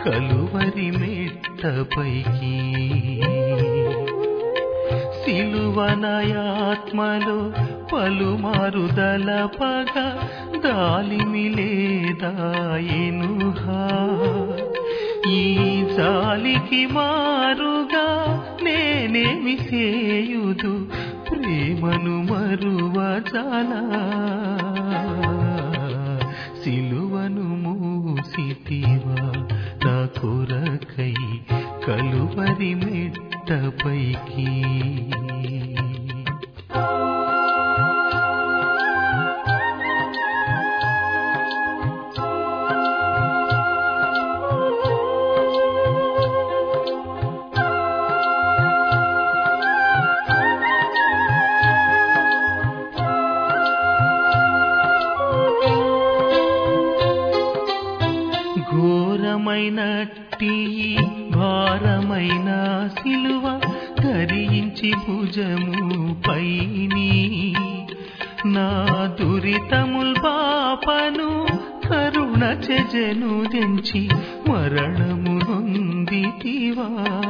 కలువరి మెట్టపైకి సిలువనయాత్మలో పలుమారు దళపగ దాలిమి లేదాయనుహా ఈ జాలికి మారుగా నేనేమి చేయుదు ప్రేమను మరువ చాలా సిలువను మూసితివా నా కొరకై కలువరి మెట్టపైకి ఘోరమైనట్టి ఈ భారమైన సిలువ ధరించి భుజము పైని నా దురితముల్ పాపను కరుణ చెజను తెంచి మరణము నొందితివా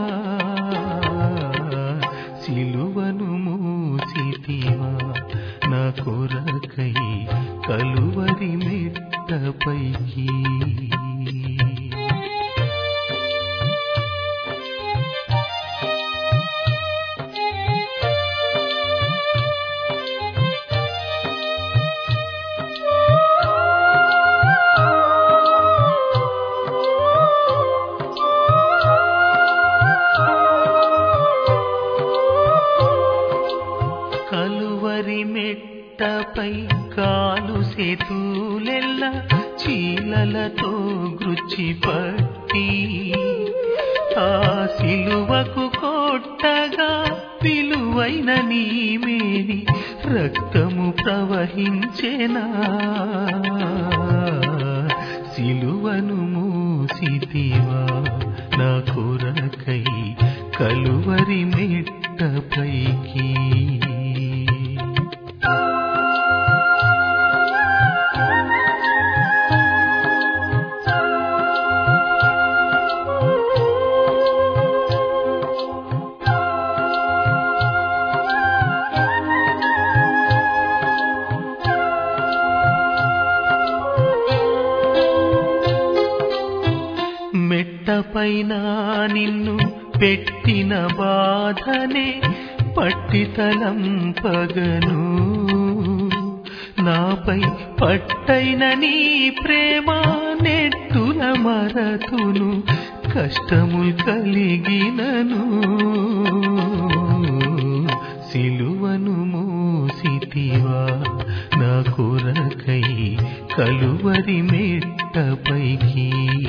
సిలువను మూసితివా నా కొరకై కలువరి మెట్టపైకి కలువరి మెట్టపై కాలు సేతులెల్ల చీలలతో గృచ్చి పట్టి ఆ సిలువకు కొట్టగా విలువైన నీ మేని రక్తము ప్రవహించెనా సిలువను మూసితివా నా కొరకై కలువరి మెట్టపైకి మెట్టపైన నిన్ను పెట్టిన బాధనే పట్టితలం పగను నాపై పట్టైన నీ ప్రేమ నెట్టుల మరతును కష్టముల్ కలిగినను సిలువను మూసితివా నా కొరకై కలువరి మెట్టపైకి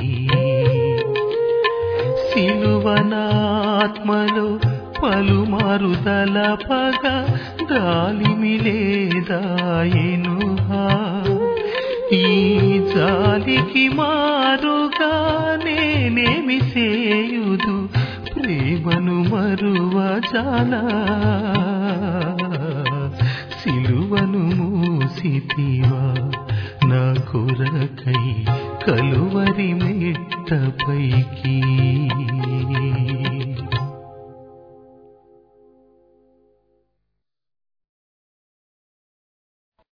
సిలువనాత్మలో పలుమారు తలపగ దాలిమి లేదాయనుహా ఈ జాలికి మారుగా నేనేమి చేయుదు ప్రేమను మరువ చాలా సిలువను మూసితివా నా కొరకై కలువరి మెట్టపైకి